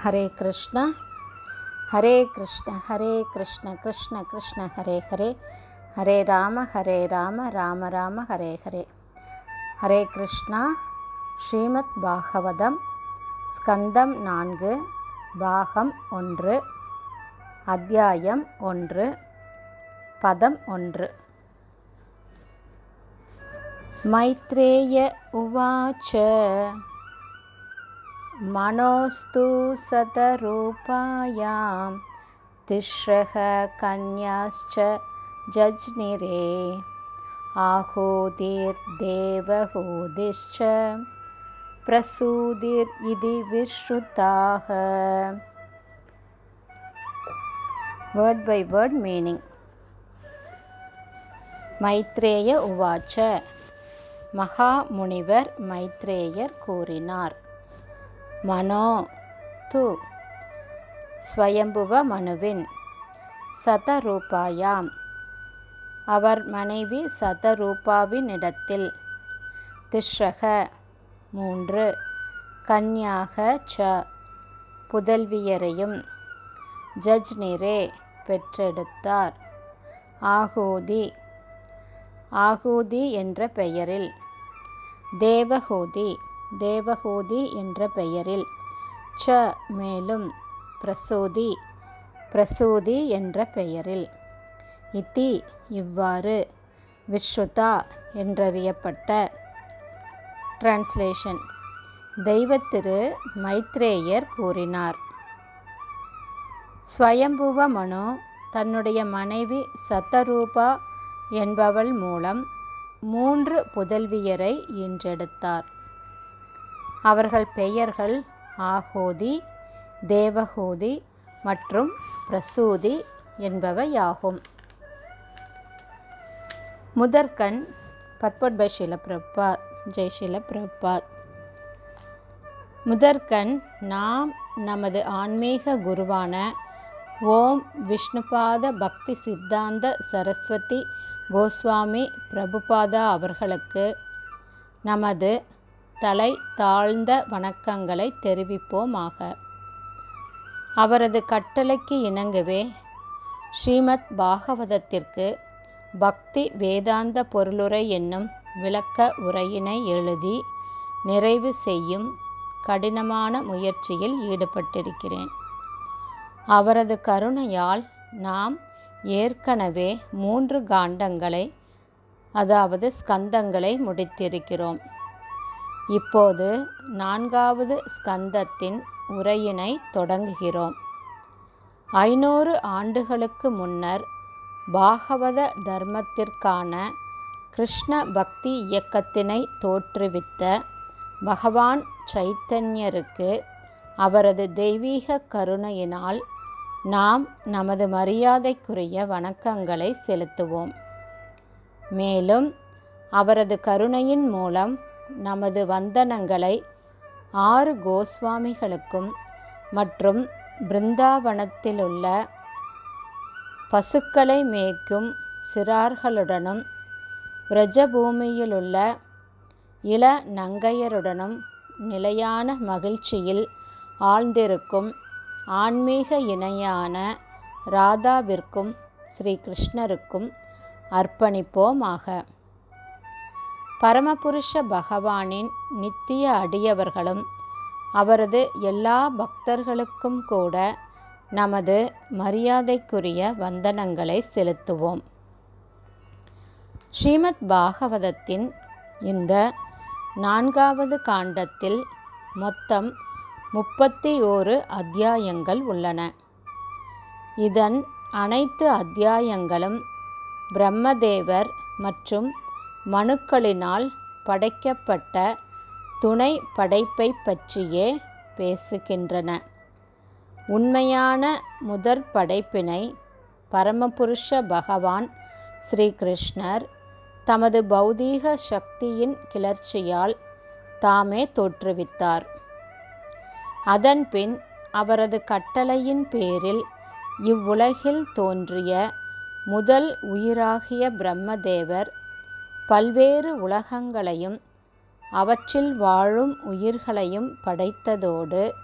ஹரே கிருஷ்ணா ஹரே கிருஷ்ண ஹரே கிருஷ்ண கிருஷ்ண கிருஷ்ண ஹரே ஹரே ஹரே ராம ஹரே ராம ராம ராம ஹரே ஹரே ஹரே கிருஷ்ணா ஸ்ரீமத் பாகவதம் ஸ்கந்தம் நான்கு பாகம் ஒன்று அத்தியாயம் ஒன்று பதம் ஒன்று मैत्रेय उवाच मनोस्तु सतरूपायां तिस्रः कन्याश्च जज्ञिरे आहुतिर्देवहूतिश्च प्रसूतिरिति विश्रुताः word by word meaning Maitreya உவாச்ச மகா முனிவர் மைத்ரேயர் கூறினார் மனோ து ஸ்வயம்புவ மனுவின் சதரூபாயாம் அவர் மனைவி சதரூபாவினிடத்தில் திஸ்ரக மூன்று கன்யாக ச புதல்வியரையும் ஜஜ்னிரே பெற்றெடுத்தார் ஆகூதி ஆகூதி என்ற பெயரில் தேவஹூதி தேவஹூதி என்ற பெயரில் ச மேலும் பிரசூதி பிரசூதி என்ற பெயரில் இத்தி இவ்வாறு விஸ்ருதா என்றறியப்பட்ட டிரான்ஸ்லேஷன் தெய்வத்திரு மைத்ரேயர் கூறினார் ஸ்வயம்புவ மனு தன்னுடைய மனைவி சத்தரூபா என்பவள் மூலம் மூன்று புதல்வியரை ஈன்றெடுத்தார் அவர்கள் பெயர்கள் ஆகோதி தேவகோதி மற்றும் பிரசூதி என்பவையாகும் முதற்கண் பர்பட் பை ஷில பிரபாத் ஜெய் ஷில பிரபாத் முதற்கண் நாம் நமது ஆன்மீக குருவான ஓம் விஷ்ணுபாத பக்தி சித்தாந்த சரஸ்வதி கோஸ்வாமி பிரபுபாதா அவர்களுக்கு நமது தலை தாழ்ந்த வணக்கங்களை தெரிவிப்போமாக அவரது கட்டளைக்கு இணங்கவே ஸ்ரீமத் பாகவதத்திற்கு பக்தி வேதாந்த பொருளுரை என்னும் விளக்க உரையினை எழுதி நிறைவு செய்யும் கடினமான முயற்சியில் ஈடுபட்டிருக்கிறேன் அவரது கருணையால் நாம் ஏற்கனவே மூன்று காண்டங்களை அதாவது ஸ்கந்தங்களை முடித்திருக்கிறோம் இப்போது நான்காவது ஸ்கந்தத்தின் உரையினை தொடங்குகிறோம் ஐநூறு ஆண்டுகளுக்கு முன்னர் பாகவத தர்மத்திற்கான கிருஷ்ண பக்தி இயக்கத்தினை தோற்றுவித்த பகவான் சைத்தன்யருக்கு அவரது தெய்வீக கருணையினால் நாம் நமது மரியாதைக்குரிய வணக்கங்களை செலுத்துவோம் மேலும் அவரது கருணையின் மூலம் நமது வந்தனங்களை ஆறு கோஸ்வாமிகளுக்கும் மற்றும் பிருந்தாவனத்திலுள்ள பசுக்களை மேய்க்கும் சிறார்களுடனும் பிரஜபூமியிலுள்ள இள நங்கையருடனும் நிலையான மகிழ்ச்சியில் ஆழ்ந்திருக்கும் ஆன்மீக இணையான ராதாவிற்கும் ஸ்ரீ கிருஷ்ணருக்கும் அர்ப்பணிப்போமாக பரமபுருஷ பகவானின் நித்திய அடியவர்களும் அவரது எல்லா பக்தர்களுக்கும் கூட நமது மரியாதைக்குரிய வந்தனங்களை செலுத்துவோம் ஸ்ரீமத் பாகவதத்தின் இந்த நான்காவது காண்டத்தில் மொத்தம் முப்பத்தி ஓரு அத்தியாயங்கள் உள்ளன இதன் அனைத்து அத்தியாயங்களும் பிரம்மதேவர் மற்றும் மனுக்களினால் படைக்கப்பட்ட துணை படைப்பை பற்றியே பேசுகின்றன உண்மையான முதற் படைப்பினை பரமபுருஷ பகவான் ஸ்ரீகிருஷ்ணர் தமது பௌதீக சக்தியின் கிளர்ச்சியால் தாமே தோற்றுவித்தார் அதன்பின் அவரது கட்டளையின் பேரில் இவ்வுலகில் தோன்றிய முதல் உயிராகிய பிரம்மதேவர் பல்வேறு உலகங்களையும் அவற்றில் வாழும் உயிர்களையும் படைத்ததோடு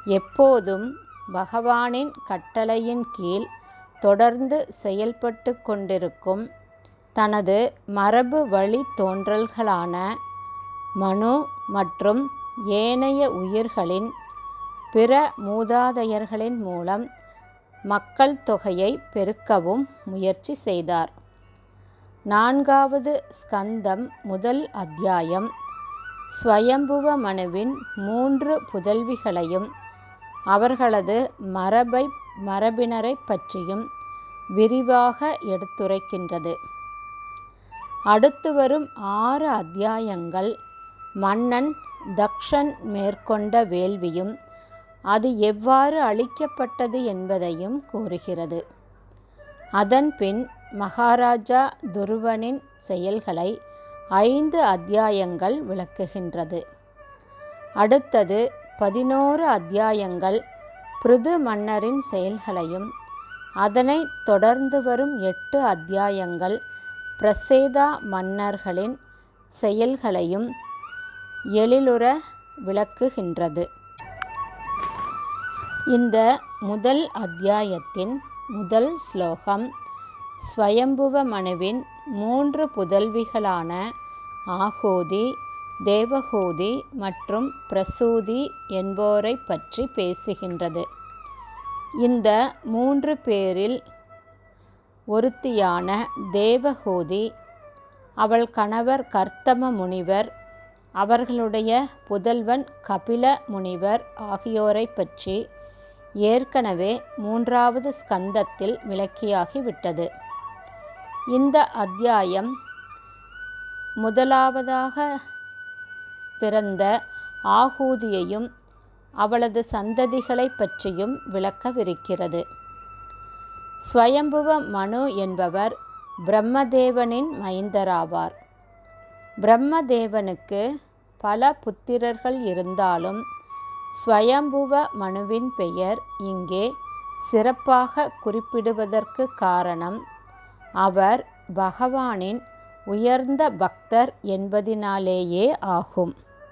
எப்போதும் பகவானின் கட்டளையின் கீழ் தொடர்ந்து செயல்பட்டு கொண்டிருக்கும் தனது மரபு வழி தோன்றல்களான மனு மற்றும் ஏனைய உயிர்களின் பிற மூதாதையர்களின் மூலம் மக்கள் தொகையை பெருக்கவும் முயற்சி செய்தார் நான்காவது ஸ்கந்தம் முதல் அத்தியாயம் ஸ்வயம்புவ மனுவின் மூன்று புதல்விகளையும் அவர்களது மரபை மரபினரை பற்றியும் விரிவாக எடுத்துரைக்கின்றது அடுத்து வரும் ஆறு அத்தியாயங்கள் மன்னன் தக்ஷன் மேற்கொண்ட வேள்வியும் அது எவ்வாறு அளிக்கப்பட்டது என்பதையும் கூறுகிறது அதன்பின் மகாராஜா துருவனின் செயல்களை ஐந்து அத்தியாயங்கள் விளக்குகின்றது அடுத்தது பதினோரு அத்தியாயங்கள் பிருது மன்னரின் செயல்களையும் அதனைத் தொடர்ந்து வரும் எட்டு அத்தியாயங்கள் பிரசேதா மன்னர்களின் செயல்களையும் எழிலுற விளக்குகின்றது இந்த முதல் அத்தியாயத்தின் முதல் ஸ்லோகம் ஸ்வயம்புவ மனுவின் மூன்று புதல்விகளான ஆகோதி தேவகோதி மற்றும் பிரசூதி என்போரை பற்றி பேசுகின்றது இந்த மூன்று பேரில் ஒருத்தியான தேவகோதி அவள் கணவர் கர்த்தம முனிவர் அவர்களுடைய புதல்வன் கபில முனிவர் ஆகியோரை பற்றி ஏற்கனவே மூன்றாவது ஸ்கந்தத்தில் விளக்கியாகிவிட்டது இந்த அத்தியாயம் முதலாவதாக பிறந்த ஆகூதியையும் அவளது சந்ததிகளை பற்றியும் விளக்கவிருக்கிறது ஸ்வயம்புவ மனு என்பவர் பிரம்மதேவனின் மைந்தராவார் பிரம்மதேவனுக்கு பல புத்திரர்கள் இருந்தாலும் ஸ்வயம்புவ மனுவின் பெயர் இங்கே சிறப்பாக குறிப்பிடுவதற்கு காரணம் அவர் பகவானின் உயர்ந்த பக்தர் என்பதினாலேயே ஆகும்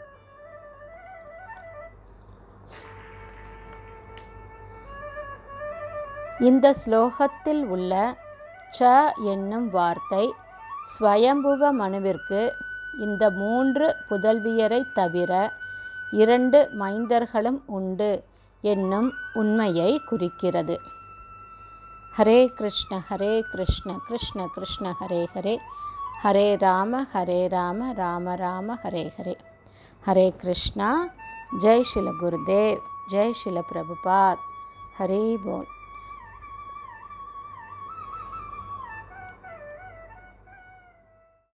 இந்த ஸ்லோகத்தில் உள்ள ச என்னும் வார்த்தை ஸ்வயம்புவ மனுவிற்கு இந்த மூன்று புதல்வியரை தவிர இரண்டு மைந்தர்களும் உண்டு என்னும் உண்மையை குறிக்கிறது ஹரே கிருஷ்ண ஹரே கிருஷ்ண கிருஷ்ண கிருஷ்ண ஹரே ஹரே ஹரே ராம ஹரே ராம ராம ராம ஹரே ஹரே ஹரே கிருஷ்ணா ஜெய் ஸ்ரீல குருதேவ் ஜெய் ஸ்ரீல பிரபுபாத் ஹரே போல்